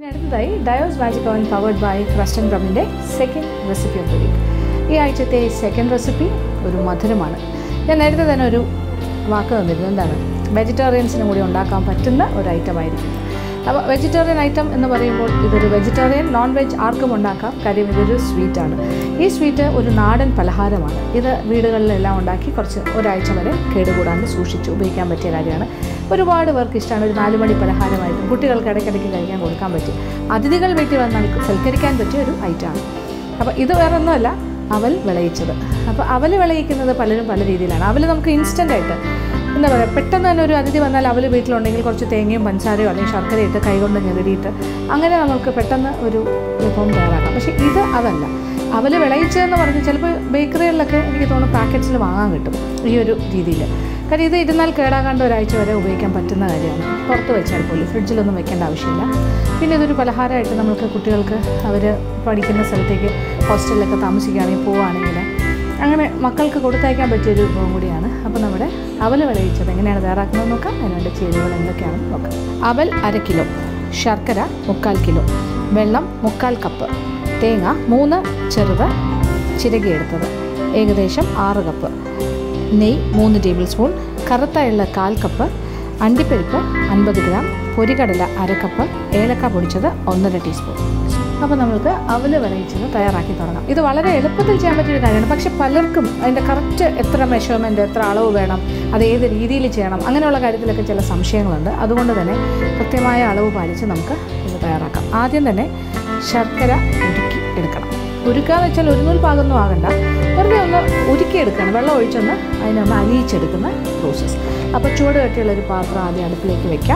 ഇനി അടുത്തതായി Dios magic oven powered by ക്രസ്റ്റൻ ബ്രമിൻ്റെ second recipe of the week ഈ ആഴ്ചത്തെ സെക്കൻഡ് റെസിപ്പി ഒരു മധുരമാണ് ഞാൻ നേരത്തെ തന്നെ ഒരു വാക്ക് തന്നിരുന്നു എന്താണ് വെജിറ്റേറിയൻസിനും കൂടി ഉണ്ടാക്കാൻ പറ്റുന്ന ഒരു ഐറ്റം ആയിരിക്കും അപ്പോൾ വെജിറ്റേറിയൻ ഐറ്റം എന്ന് പറയുമ്പോൾ ഇതൊരു വെജിറ്റേറിയൻ നോൺ വെജ് ആർക്കും ഉണ്ടാക്കാം കാര്യം ഇതൊരു സ്വീറ്റാണ് ഈ സ്വീറ്റ് ഒരു നാടൻ പലഹാരമാണ് ഇത് വീടുകളിലെല്ലാം ഉണ്ടാക്കി കുറച്ച് ഒരാഴ്ച വരെ കേടുകൂടാണ്ട് സൂക്ഷിച്ച് ഉപയോഗിക്കാൻ പറ്റിയ കാര്യമാണ് ഒരുപാട് പേർക്ക് ഇഷ്ടമാണ് ഒരു നാല് മണി പലഹാരമായിട്ടും കുട്ടികൾക്ക് ഇടയ്ക്കിടയ്ക്ക് കഴിക്കാൻ കൊടുക്കാൻ പറ്റും അതിഥികൾ വീട്ടിൽ വന്നാൽ സൽക്കരിക്കാൻ പറ്റിയ ഒരു ഐറ്റമാണ് അപ്പോൾ ഇത് വേറെ ഒന്നുമല്ല അവൽ വിളയിച്ചത് അപ്പോൾ അവൽ വിളയിക്കുന്നത് പലരും പല രീതിയിലാണ് അവൽ നമുക്ക് ഇൻസ്റ്റൻ്റ് ആയിട്ട് എന്താ പറയുക പെട്ടെന്ന് തന്നെ ഒരു അതിഥി വന്നാൽ അവൽ വീട്ടിലുണ്ടെങ്കിൽ കുറച്ച് തേങ്ങയും പഞ്ചസാരയോ അല്ലെങ്കിൽ ശർക്കരയോ ഇട്ട് കൈകൊണ്ട് ഞെരടിയിട്ട് അങ്ങനെ നമുക്ക് പെട്ടെന്ന് ഒരു വിഭവം തയ്യാറാക്കാം പക്ഷേ ഇത് അതല്ല അവൽ വിളയിച്ചതെന്ന് പറഞ്ഞ് ചിലപ്പോൾ ബേക്കറികളിലൊക്കെ എനിക്ക് തോന്നുന്നു പാക്കറ്റ്സിൽ വാങ്ങാൻ കിട്ടും ഈ ഒരു രീതിയിൽ കാര്യം ഇത് ഇരുന്നാൽ കേടാകാണ്ട് ഒരാഴ്ച വരെ ഉപയോഗിക്കാൻ പറ്റുന്ന കാര്യമാണ് പുറത്ത് വെച്ചാൽ പോലും ഫ്രിഡ്ജിലൊന്നും വെക്കേണ്ട ആവശ്യമില്ല പിന്നെ ഇതൊരു പലഹാരമായിട്ട് നമുക്ക് കുട്ടികൾക്ക് അവർ പഠിക്കുന്ന സ്ഥലത്തേക്ക് ഹോസ്റ്റലിലൊക്കെ താമസിക്കുകയാണെങ്കിൽ പോവുകയാണെങ്കിൽ അങ്ങനെ മക്കൾക്ക് കൊടുത്തയക്കാൻ പറ്റിയൊരു വിഭവം കൂടിയാണ് അപ്പോൾ നമ്മുടെ അവൽ വിളയിച്ചത് എങ്ങനെയാണ് തയ്യാറാക്കുന്നത് നോക്കാം അതിനുവേണ്ട ചേരുവകൾ എന്തൊക്കെയാണെന്ന് നോക്കാം അവൽ അര കിലോ ശർക്കര മുക്കാൽ കിലോ വെള്ളം മുക്കാൽ കപ്പ് തേങ്ങ മൂന്ന് ചെറുത് ചിരകിയെടുത്തത് ഏകദേശം ആറ് കപ്പ് നെയ്യ് മൂന്ന് ടേബിൾ സ്പൂൺ കറുത്ത എള്ള കാൽ കപ്പ് അണ്ടിപ്പരിപ്പ് അൻപത് ഗ്രാം പൊരികടല അര കപ്പ് ഏലക്ക പൊടിച്ചത് ഒന്നര ടീസ്പൂൺ അപ്പോൾ നമുക്ക് അവല് വിളയിച്ചത് തയ്യാറാക്കി തുടങ്ങാം ഇത് വളരെ എളുപ്പത്തിൽ ചെയ്യാൻ പറ്റിയ ഒരു കാര്യമാണ് പക്ഷെ പലർക്കും അതിൻ്റെ കറക്റ്റ് എത്ര മെഷർമെൻറ്റ് എത്ര അളവ് വേണം അത് ഏത് രീതിയിൽ ചെയ്യണം അങ്ങനെയുള്ള കാര്യത്തിലൊക്കെ ചില സംശയങ്ങളുണ്ട് അതുകൊണ്ട് തന്നെ കൃത്യമായ അളവ് പാലിച്ച് നമുക്ക് ഇത് തയ്യാറാക്കാം ആദ്യം തന്നെ ശർക്കര ഉരുക്കി എടുക്കണം ഉരുക്കാന്ന് വെച്ചാൽ ഒരു നൂൽ പാകൊന്നും ആകണ്ട വെറുതെ ഒന്ന് ഉരുക്കിയെടുക്കണം വെള്ളം ഒഴിച്ചൊന്ന് അതിനൊന്ന് അലിയിച്ചെടുക്കുന്ന പ്രോസസ്സ് അപ്പോൾ ചുവട് കെട്ടിയുള്ള ഒരു പാത്രം ആദ്യം അടുപ്പിലേക്ക് വെക്കാം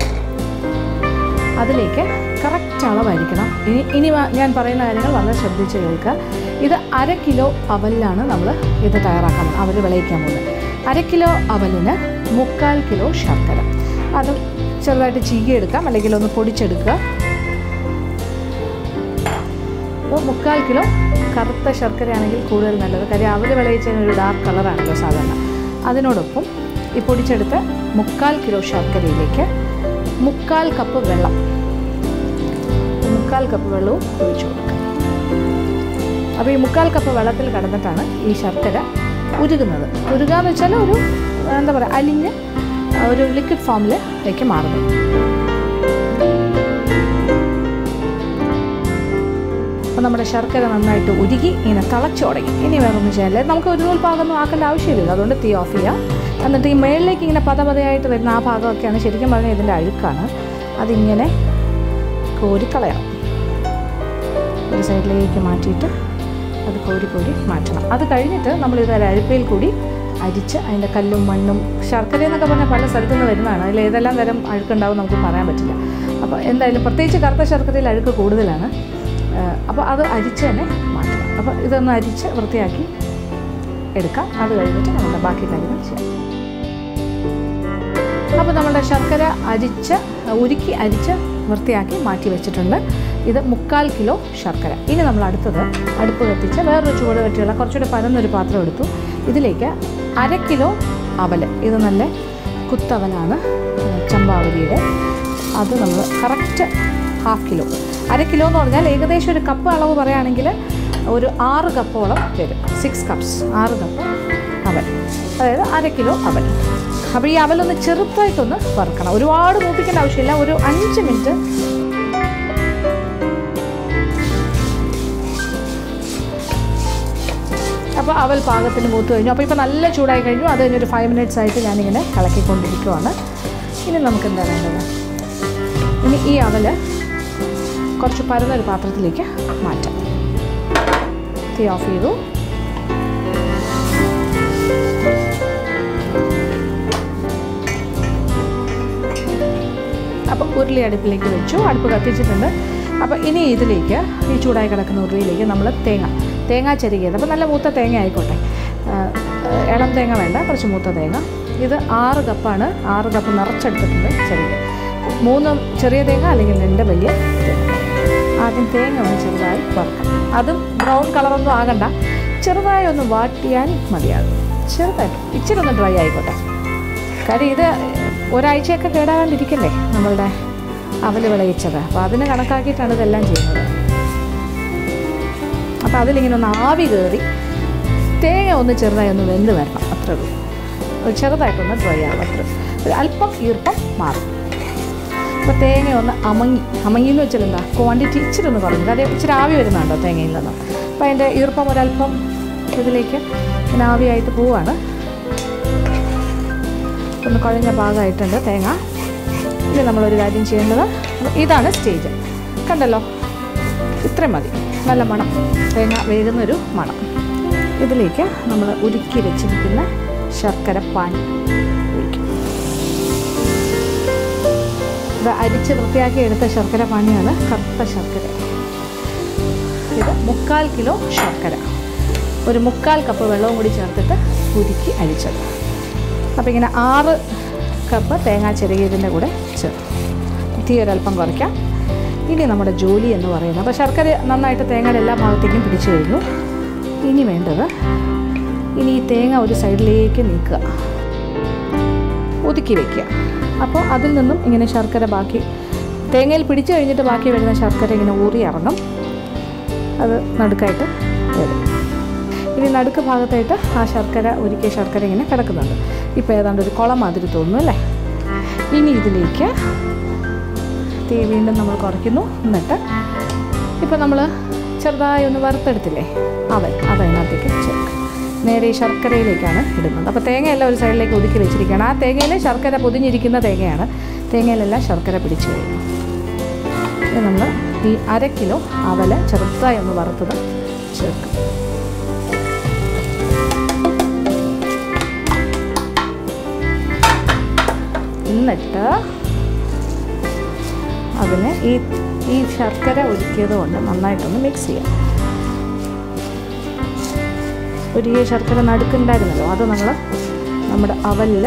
അതിലേക്ക് കറക്റ്റ് അളവായിരിക്കണം ഇനി ഇനി വ- ഞാൻ പറയുന്ന കാര്യങ്ങൾ വളരെ ശ്രദ്ധിച്ച് കേൾക്കുക ഇത് അര കിലോ അവലിലാണ് നമ്മൾ ഇത് തയ്യാറാക്കാൻ പോകുന്നത് അവൽ വിളയിക്കാൻ പോകുന്നത് അര കിലോ അവലിന് മുക്കാൽ കിലോ ശർക്കര അത് ചെറുതായിട്ട് ചീകിയെടുക്കാം അല്ലെങ്കിൽ ഒന്ന് പൊടിച്ചെടുക്കുക അപ്പോൾ മുക്കാൽ കിലോ കറുത്ത ശർക്കരയാണെങ്കിൽ കൂടുതൽ നല്ലത് കാര്യം അവൽ വിളയിച്ചതിന് ഒരു ഡാർക്ക് കളറാണല്ലോ സാധാരണ അതിനോടൊപ്പം ഈ പൊടിച്ചെടുത്ത മുക്കാൽ കിലോ ശർക്കരയിലേക്ക് മുക്കാൽ കപ്പ് വെള്ളം മുക്കാൽ കപ്പ് വെള്ളവും ഒഴിച്ചു കൊടുക്കുക അപ്പോൾ ഈ മുക്കാൽ കപ്പ് വെള്ളത്തിൽ കടന്നിട്ടാണ് ഈ ശർക്കര ഉരുകുന്നത് ഉരുക എന്ന് വെച്ചാൽ ഒരു എന്താ പറയുക അലിഞ്ഞ് ഒരു ലിക്വിഡ് ഫോമിലേക്ക് മാറുന്നത് അപ്പോൾ നമ്മുടെ ശർക്കര നന്നായിട്ട് ഉരുകി ഇങ്ങനെ തിളച്ചു തുടങ്ങി ഇനി വേറൊന്നും ചെയ്യാനില്ല നമുക്ക് ഒരു നൂൽ ഭാഗമൊന്നും ആക്കേണ്ട ആവശ്യമില്ല അതുകൊണ്ട് തീ ഓഫ് ചെയ്യാം എന്നിട്ട് ഈ മേളിലേക്ക് ഇങ്ങനെ പത പതയായിട്ട് വരുന്ന ആ ഭാഗമൊക്കെയാണ് ശരിക്കും പറഞ്ഞാൽ ഇതിൻ്റെ അഴുക്കാണ് അതിങ്ങനെ കോരിക്കളയണം ഒരു സൈഡിലേക്ക് മാറ്റിയിട്ട് അത് കോരി കോരി മാറ്റണം അത് കഴിഞ്ഞിട്ട് നമ്മളിത് ഒരു അരിപ്പയിൽ കൂടി അരിച്ച് അതിൻ്റെ കല്ലും മണ്ണും ശർക്കര എന്നൊക്കെ പറഞ്ഞാൽ പല സ്ഥലത്തു നിന്ന് വരുന്നതാണ് അതിൽ ഏതെല്ലാം തരം അഴുക്കുണ്ടാവും നമുക്ക് പറയാൻ പറ്റില്ല അപ്പോൾ എന്തായാലും പ്രത്യേകിച്ച് കറുത്ത ശർക്കരയിൽ അഴുക്ക് കൂടുതലാണ് അപ്പോൾ അത് അരിച്ച് തന്നെ മാറ്റണം അപ്പോൾ ഇതൊന്ന് അരിച്ച് വൃത്തിയാക്കി എടുക്കാം അത് കഴിഞ്ഞിട്ട് നമ്മുടെ ബാക്കി കാര്യങ്ങൾ ചെയ്യാം അപ്പോൾ നമ്മുടെ ശർക്കര അരിച്ച് ഉരുക്കി അരിച്ച് വൃത്തിയാക്കി മാറ്റി വെച്ചിട്ടുണ്ട് ഇത് മുക്കാൽ കിലോ ശർക്കര ഇനി നമ്മൾ അടുത്തത് അടുപ്പ് കത്തിച്ച് വേറൊരു ചൂട് കെട്ടിയുള്ള കുറച്ചുകൂടെ പരന്നൊരു പാത്രം എടുത്തു ഇതിലേക്ക് അര കിലോ അവൽ ഇത് നല്ല കുത്തവലാണ് ചമ്പാവലിയുടെ അത് നമ്മൾ കറക്റ്റ് ഹാഫ് കിലോ അര കിലോ എന്ന് പറഞ്ഞാൽ ഏകദേശം ഒരു കപ്പ് അളവ് പറയുകയാണെങ്കിൽ ഒരു ആറ് കപ്പോളം വരും സിക്സ് കപ്സ് ആറ് കപ്പ് അവൽ അതായത് അര കിലോ അവൽ അപ്പോൾ ഈ അവലൊന്ന് ചെറുതായിട്ടൊന്ന് വറുക്കണം ഒരുപാട് മൂപ്പിക്കേണ്ട ആവശ്യമില്ല ഒരു അഞ്ച് മിനിറ്റ് അപ്പോൾ അവൽ പാകത്തിന് മൂത്ത് കഴിഞ്ഞു അപ്പോൾ ഇപ്പോൾ നല്ല ചൂടായി കഴിഞ്ഞു അത് കഴിഞ്ഞൊരു ഫൈവ് മിനിറ്റ്സ് ആയിട്ട് ഞാനിങ്ങനെ ഇളക്കിക്കൊണ്ടിരിക്കുവാണ് ഇനി നമുക്ക് എന്താ വേണ്ടത് ഇനി ഈ അവൽ കുറച്ച് പരന്നൊരു പാത്രത്തിലേക്ക് മാറ്റാം തീ ഓഫ് ചെയ്തു അപ്പോൾ ഉരുളി അടുപ്പിലേക്ക് വെച്ചു അടുപ്പ് കത്തിച്ചിട്ടുണ്ട് അപ്പോൾ ഇനി ഇതിലേക്ക് ഈ ചൂടായി കിടക്കുന്ന ഉരുളിയിലേക്ക് നമ്മൾ തേങ്ങ തേങ്ങ ചെരുകിയത് അപ്പോൾ നല്ല മൂത്ത തേങ്ങ ആയിക്കോട്ടെ ആ, ഇളം തേങ്ങ വേണ്ട കുറച്ച് മൂത്ത തേങ്ങ ഇത് ആറ് കപ്പാണ് ആറ് കപ്പ് നിറച്ചെടുത്തിട്ടുണ്ട് ചെറിയ മൂന്ന് ചെറിയ തേങ്ങ അല്ലെങ്കിൽ രണ്ട് വലിയ തേങ്ങ ആദ്യം തേങ്ങ ഒന്ന് ചെറുതായി വറുക്കണം അതും ബ്രൗൺ കളറൊന്നും ആകണ്ട ചെറുതായി ഒന്ന് വാട്ടിയാൽ മതിയാകും ചെറുതായിട്ട് ഇച്ചിരി ഒന്ന് ഡ്രൈ ആയിക്കോട്ടെ കാര്യം ഇത് ഒരാഴ്ചയൊക്കെ കേടാകാണ്ടിരിക്കല്ലേ നമ്മളുടെ അവൽ വിളയിച്ചത് അപ്പോൾ അതിന് കണക്കാക്കിയിട്ടാണ് ഇതെല്ലാം ചെയ്യുന്നത് അപ്പോൾ അതിലിങ്ങനെ ഒന്ന് ആവി കയറി തേങ്ങ ഒന്ന് ചെറുതായി ഒന്ന് വെന്ത് വരണം അത്രേ ഉള്ളൂ ഒരു ചെറുതായിട്ടൊന്ന് ഡ്രൈ ആവും അത്ര ഒരു അല്പം ഈർപ്പം മാറും അപ്പോൾ തേങ്ങ ഒന്ന് അമങ്ങി അമങ്ങി എന്ന് വെച്ചാൽ എന്താ ക്വാണ്ടിറ്റി ഇച്ചിരി ഒന്ന് കുറഞ്ഞു കാര്യം ഇച്ചിരി ആവി വരുന്നുണ്ടോ തേങ്ങയിൽ നിന്ന് അപ്പോൾ അതിൻ്റെ ഈർപ്പം ഒരല്പം ഇതിലേക്ക് ഇങ്ങനെ ആവിയായിട്ട് പോവാണ് ഒന്ന് കുഴഞ്ഞ ഭാഗമായിട്ടുണ്ട് തേങ്ങ ഇനി നമ്മളൊരു കാര്യം ചെയ്യേണ്ടത് ഇതാണ് സ്റ്റേജ് കണ്ടല്ലോ ഇത്രയും മതി നല്ല മണം തേങ്ങ വേകുന്നൊരു മണം ഇതിലേക്ക് നമ്മൾ ഉരുക്കി വെച്ചിരിക്കുന്ന ശർക്കര പാനി ഒഴിക്കും ഇത് അരിച്ച് വൃത്തിയാക്കി എടുത്ത ശർക്കര പാനിയാണ് കറുത്ത ശർക്കര ഇത് മുക്കാൽ കിലോ ശർക്കര ഒരു മുക്കാൽ കപ്പ് വെള്ളവും കൂടി ചേർത്തിട്ട് ഉരുക്കി അരിച്ചത് അപ്പോൾ ഇങ്ങനെ ആറ് കപ്പ് തേങ്ങ ചെറുകിയതിൻ്റെ കൂടെ ചേർക്കും തീ ഒരല്പം കുറയ്ക്കാം ഇനി നമ്മുടെ ജോലി എന്ന് പറയുന്നത് അപ്പോൾ ശർക്കര നന്നായിട്ട് തേങ്ങയുടെ എല്ലാ ഭാഗത്തേക്കും പിടിച്ചു കഴിഞ്ഞു ഇനി വേണ്ടത് ഇനി ഈ തേങ്ങ ഒരു സൈഡിലേക്ക് നീക്കുക ഒതുക്കി വയ്ക്കുക അപ്പോൾ അതിൽ നിന്നും ഇങ്ങനെ ശർക്കര ബാക്കി തേങ്ങയിൽ പിടിച്ചു കഴിഞ്ഞിട്ട് ബാക്കി വരുന്ന ശർക്കര ഇങ്ങനെ ഊറി ഇറങ്ങും അത് നടുക്കായിട്ട് വരും ഇനി നടുക്ക് ഭാഗത്തായിട്ട് ആ ശർക്കര ഒരുക്കിയ ശർക്കര ഇങ്ങനെ കിടക്കുന്നുണ്ട് ഇപ്പോൾ ഏതാണ്ട് ഒരു കുളം മാതിരി തോന്നുന്നു അല്ലേ ഇനി ഇതിലേക്ക് തീ വീണ്ടും നമ്മൾ കുറയ്ക്കുന്നു എന്നിട്ട് ഇപ്പോൾ നമ്മൾ ചെറുതായി ഒന്ന് വറുത്തെടുത്തില്ലേ അവൻ അതതിനകത്തേക്ക് ചേർക്കും നേരെ ഈ ശർക്കരയിലേക്കാണ് ഇടുന്നത് അപ്പോൾ തേങ്ങയെല്ലാം ഒരു സൈഡിലേക്ക് ഒതുക്കി വെച്ചിരിക്കുകയാണ് ആ തേങ്ങയിൽ ശർക്കര പൊതിഞ്ഞിരിക്കുന്ന തേങ്ങയാണ് തേങ്ങയിലെല്ലാം ശർക്കര പിടിച്ചു കഴിഞ്ഞു ഇത് നമ്മൾ ഈ അര കിലോ അവല ചെറുതായി ഒന്ന് വറുത്തത് ചേർക്കും എന്നിട്ട് അതിന് ഈ ഈ ശർക്കര ഒരുക്കിയത് കൊണ്ട് നന്നായിട്ടൊന്ന് മിക്സ് ചെയ്യാം ഒരുക്കിയ ശർക്കര നടുക്കുണ്ടായിരുന്നല്ലോ അത് നമ്മൾ നമ്മുടെ അവലിൽ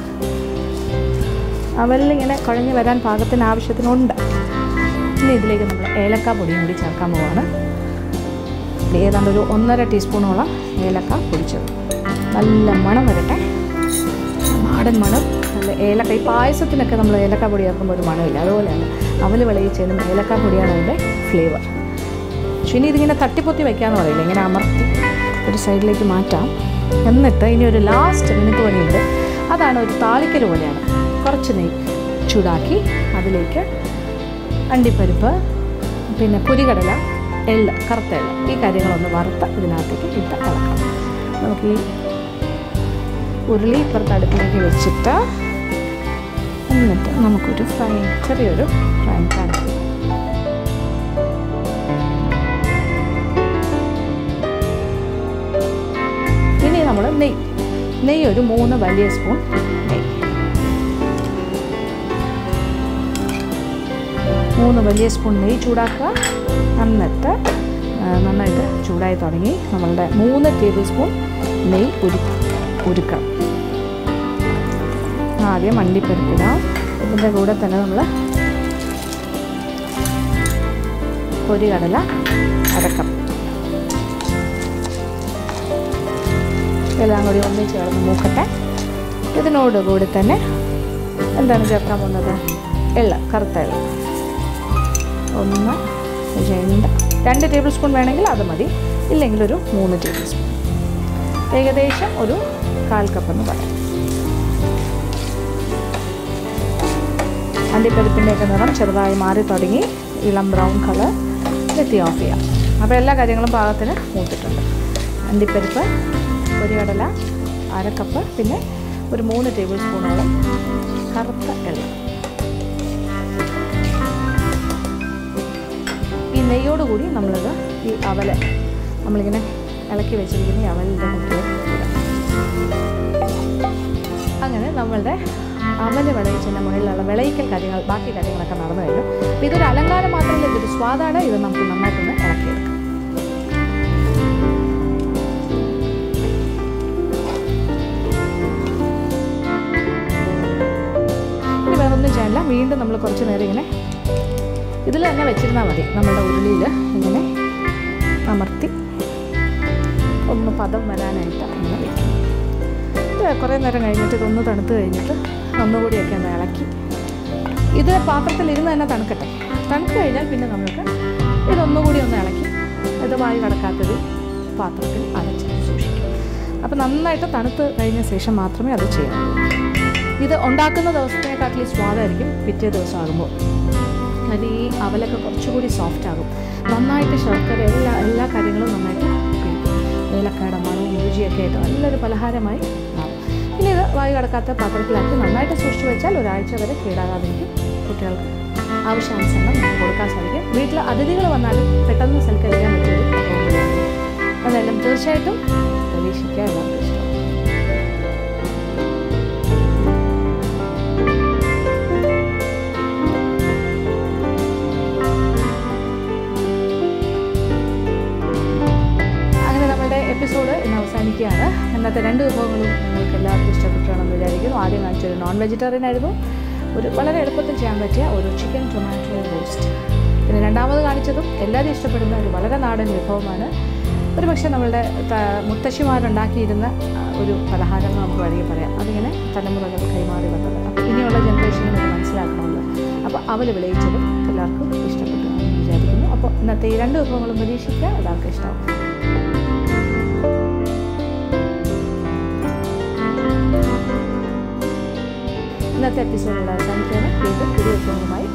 അവലിൽ ഇങ്ങനെ കുഴഞ്ഞ് വരാൻ പാകത്തിന് ആവശ്യത്തിനുണ്ട് ഇനി ഇതിലേക്ക് നമ്മൾ ഏലക്ക പൊടിയും കൂടി ചേർക്കാൻ പോവാണ് ഏതാണ്ട് ഒരു ഒന്നര ടീസ്പൂണോളം ഏലക്ക പൊടിച്ചത് നല്ല മണം വരട്ടെ നാടൻ മണം നല്ല ഏലക്ക ഈ പായസത്തിനൊക്കെ നമ്മൾ ഏലക്ക പൊടി ചേർക്കുമ്പോൾ ഒരു മണമില്ല അതുപോലെയാണ് അവൽ വിളയിച്ചതിനും ഏലക്ക പൊടിയാണ് അതിൻ്റെ ഫ്ലേവർ പക്ഷേ ഇനി ഇതിങ്ങനെ തട്ടിപ്പൊത്തി വയ്ക്കാമെന്ന് പറയില്ല ഇങ്ങനെ അമർത്തി ഒരു സൈഡിലേക്ക് മാറ്റാം എന്നിട്ട് ഇനി ഒരു ലാസ്റ്റ് മിനിറ്റ് പണിയുണ്ട് അതാണ് ഒരു താളിക്കൽ പോലെയാണ് കുറച്ച് നെയ്യ് ചൂടാക്കി അതിലേക്ക് അണ്ടിപ്പരിപ്പ് പിന്നെ പുരികടല എള്ള് കറുത്ത എള്ള് ഈ കാര്യങ്ങളൊന്ന് വറുത്ത് ഇതിനകത്തേക്ക് ഇട്ട് ഇളക്കാം നമുക്ക് ഈ ഉരുളി ഇപ്പുറത്ത് അടുപ്പിലേക്ക് വെച്ചിട്ട് എന്നിട്ട് നമുക്കൊരു ഫ്രൈ ചെറിയൊരു ഫ്രൈ പാൻ ഇനി നമ്മൾ നെയ്യ് നെയ്യ് ഒരു മൂന്ന് വലിയ സ്പൂൺ നെയ്യ് മൂന്ന് വലിയ സ്പൂൺ നെയ്യ് ചൂടാക്കുക എന്നിട്ട് ആ, നന്നായിട്ട് ചൂടായി തുടങ്ങി നമ്മളുടെ മൂന്ന് ടേബിൾ സ്പൂൺ നെയ്യ് ഉരു ഉരുക്കണം ആദ്യം അണ്ടിപ്പരിപ്പിടാം ഇതിൻ്റെ കൂടെ തന്നെ നമ്മൾ പൊരികടല അരക്കം എല്ലാം കൂടി ഒന്ന് ചേർന്ന് മൂക്കട്ടെ ഇതിനോട് കൂടി തന്നെ എന്താണ് ചേർക്കാൻ പോകുന്നത് എള്ള കറുത്ത എള്ള ഒന്ന് രണ്ട് രണ്ട് ടേബിൾ സ്പൂൺ വേണമെങ്കിൽ അത് മതി ഇല്ലെങ്കിൽ ഒരു മൂന്ന് ടേബിൾ സ്പൂൺ ഏകദേശം ഒരു കാൽ കപ്പ് എന്ന് പറയാം അണ്ടിപ്പരിപ്പിൻ്റെയൊക്കെ നിറം ചെറുതായി മാറി തുടങ്ങി ഇളം ബ്രൗൺ കളർ എത്തി ഓഫ് ചെയ്യാം അപ്പോൾ എല്ലാ കാര്യങ്ങളും പാകത്തിന് മൂത്തിട്ടുണ്ട് അണ്ടിപ്പരിപ്പ് ഒരു കടല അര കപ്പ് പിന്നെ ഒരു മൂന്ന് ടേബിൾ സ്പൂണോളം കറുത്ത എള്ള ഈ നെയ്യോട് കൂടി നമ്മളിത് ഈ അവല നമ്മളിങ്ങനെ ഇളക്കി വെച്ചിരിക്കുന്ന ഈ അവലിൻ്റെ മുട്ടിൽ അങ്ങനെ നമ്മളുടെ അവല് വിളയിച്ചതിൻ്റെ മുകളിലുള്ള വിളയിക്കൽ കാര്യങ്ങൾ ബാക്കി കാര്യങ്ങളൊക്കെ നടന്നു കഴിഞ്ഞു അപ്പോൾ ഇതൊരു അലങ്കാരം മാത്രമല്ല ഇതൊരു സ്വാദാണ് ഇത് നമുക്ക് നന്നായിട്ടൊന്ന് ഇളക്കിയെടുക്കാം ഇനി വേറൊന്നും ചെയ്യാനില്ല വീണ്ടും നമ്മൾ കുറച്ച് നേരം ഇങ്ങനെ ഇതിൽ തന്നെ വെച്ചിരുന്നാൽ മതി നമ്മളുടെ ഉരുളിയിൽ ഇങ്ങനെ അമർത്തി ഒന്ന് പദം വരാനായിട്ട് അങ്ങനെ വയ്ക്കും ഇത് കുറേ നേരം കഴിഞ്ഞിട്ട് ഇതൊന്ന് തണുത്ത് കഴിഞ്ഞിട്ട് ഒന്നുകൂടിയൊക്കെ ഒന്ന് ഇളക്കി ഇത് പാത്രത്തിൽ ഇരുന്ന് തന്നെ തണുക്കട്ടെ തണുത്ത് കഴിഞ്ഞാൽ പിന്നെ നമുക്ക് ഇതൊന്നുകൂടി ഒന്ന് ഇളക്കി ഇത് വായു കടക്കാത്തത് പാത്രത്തിൽ അടച്ച് സൂക്ഷിക്കും അപ്പോൾ നന്നായിട്ട് തണുത്ത് കഴിഞ്ഞ ശേഷം മാത്രമേ അത് ചെയ്യാവൂ ഇത് ഉണ്ടാക്കുന്ന ദിവസത്തിനെക്കാട്ടിലും സ്വാദായിരിക്കും പിറ്റേ ദിവസം ആകുമ്പോൾ അത് ഈ അവലൊക്കെ കുറച്ചുകൂടി സോഫ്റ്റ് ആകും നന്നായിട്ട് ശർക്കര എല്ലാ എല്ലാ കാര്യങ്ങളും നന്നായിട്ട് പിടിക്കും ഏലക്കായുടെ മണവും രുചിയൊക്കെ ആയിട്ട് നല്ലൊരു പലഹാരമായി മാറും ഇനി ഇത് വായു കടക്കാത്ത പാത്രത്തിലാക്കി നന്നായിട്ട് സൂക്ഷിച്ചു വെച്ചാൽ ഒരാഴ്ച വരെ കേടാകാതിരിക്കും കുട്ടികൾക്ക് ആവശ്യാനുസരണം നമുക്ക് കൊടുക്കാൻ സാധിക്കും വീട്ടിൽ അതിഥികൾ വന്നാലും പെട്ടെന്ന് സൽക്കരിക്കാൻ പറ്റിയൊരു വിഭവമാണ്. അതെല്ലാം തീർച്ചയായിട്ടും പരീക്ഷിക്കുക എല്ലാവർക്കും ഇഷ്ടം അങ്ങനെ നമ്മുടെ എപ്പിസോഡ് ഇന്ന് അവസാനിക്കുകയാണ് ഇന്നത്തെ രണ്ട് വിഭവങ്ങളും നിങ്ങൾക്ക് എല്ലാവർക്കും ഇഷ്ടപ്പെട്ടാണെന്ന് വിചാരിക്കുന്നു ആദ്യം കാണിച്ചൊരു നോൺ വെജിറ്റേറിയൻ ആയിരുന്നു ഒരു വളരെ എളുപ്പത്തിൽ ചെയ്യാൻ പറ്റിയ ഒരു ചിക്കൻ ടൊമാറ്റോ റോസ്റ്റ് പിന്നെ രണ്ടാമത് കാണിച്ചതും എല്ലാവരും ഇഷ്ടപ്പെടുന്ന ഒരു വളരെ നാടൻ വിഭവമാണ് ഒരു പക്ഷേ നമ്മളുടെ ത- മുത്തശ്ശിമാരുണ്ടാക്കിയിരുന്ന ആ, ഒരു പലഹാരം എന്ന് നമുക്ക് വേണമെങ്കിൽ പറയാം അതിങ്ങനെ തലമുറകൾ കൈമാറി വന്നത് അപ്പോൾ ഇനിയുള്ള ജനറേഷനും ഇത് മനസ്സിലാക്കണമല്ലോ അപ്പോൾ അവൽ വിളയിച്ചതും എല്ലാവർക്കും ഇഷ്ടപ്പെട്ടു എന്ന് വിചാരിക്കുന്നു അപ്പോൾ ഇന്നത്തെ ഈ രണ്ട് വിഭവങ്ങളും പരീക്ഷിക്കുക എല്ലാവർക്കും ഇഷ്ടമാവും ഇന്നത്തെ എപ്പിസോഡിൽ അവസാനിക്കുകയാണ് വീണ്ടും പുതിയ വിഭവങ്ങളുമായി